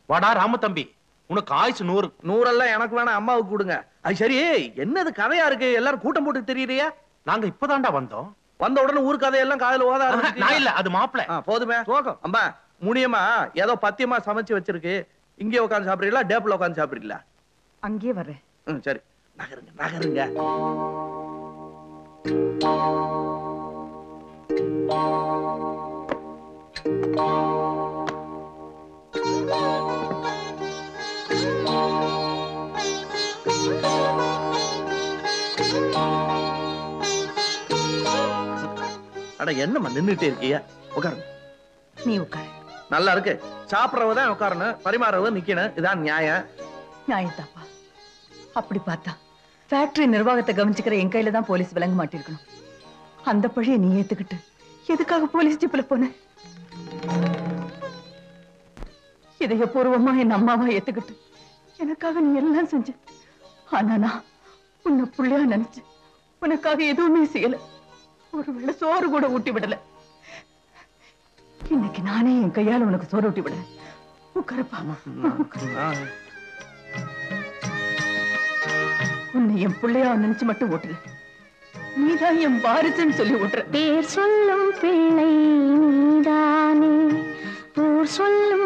வாடா ராமதம்பி உனக்கு ஆயுசு நூறு நூறெல்லாம் எனக்கு வேணாம் அம்மாவுக்கு கொடுங்க அது சரி என்னது கதையா இருக்கு எல்லாரும் கூட்டம் போட்டு தெரியறியா நாங்க இப்பதான்டா வந்தோம் வந்த உடனே ஊர் கதையெல்லாம் காதுல ஓத ஆரம்பிச்சிட்டீங்க. நான் இல்ல அது மாப்பிள ஆ, போதுமே தோக்கம் அம்மா முனியம்மா ஏதோ பத்தியமா சமைச்சு வச்சிருக்கு இங்கே உட்காந்து சாப்பிடுறீங்களா டேபிள்ல உட்காந்து சாப்பிடுறீங்களா அங்கேயே வர்றேன் ம் சரி நகருங்க நகருங்க அட என்னம்மா நின்னுட்டே இருக்கியா உட்காருங்க நீ உட்காரு நல்லா இருக்கு சாப்பிடுறவ தான் உட்காரணும் பரிமாறவ நிக்கணும் இதான் நியாயம் நியாயத்தாப்பா அப்படி பார்த்தா ஃபேக்டரி நிர்வாகத்தை கவனிச்சுக்கிற என் கையில தான் போலீஸ் விளங்க மாட்டிருக்கணும் அந்த பழியை நீ ஏத்துக்கிட்டு எதுக்காக போலீஸ் ஜிப்ல போன இதயபூர்வமா என் அம்மாவா ஏத்துக்கிட்டு எனக்காக நீ எல்லாம் செஞ்ச ஆனா நான் உன்னை புள்ளையா நினைச்சு உனக்காக எதுவுமே செய்யல ஒருவேளை சோறு கூட ஊட்டி விடல இன்னைக்கு நானே என் கையால உனக்கு சோறு ஊட்டி விடுறேன் உட்காரப்பா ஆ. உன்னை என் பிள்ளையா நினைச்சு மட்டும் ஓட்டுல நீதான் என் வாரிசுன்னு சொல்லி ஓட்டுற பேர் சொல்லும் பிள்ளை நீதானே ஊர் சொல்லும்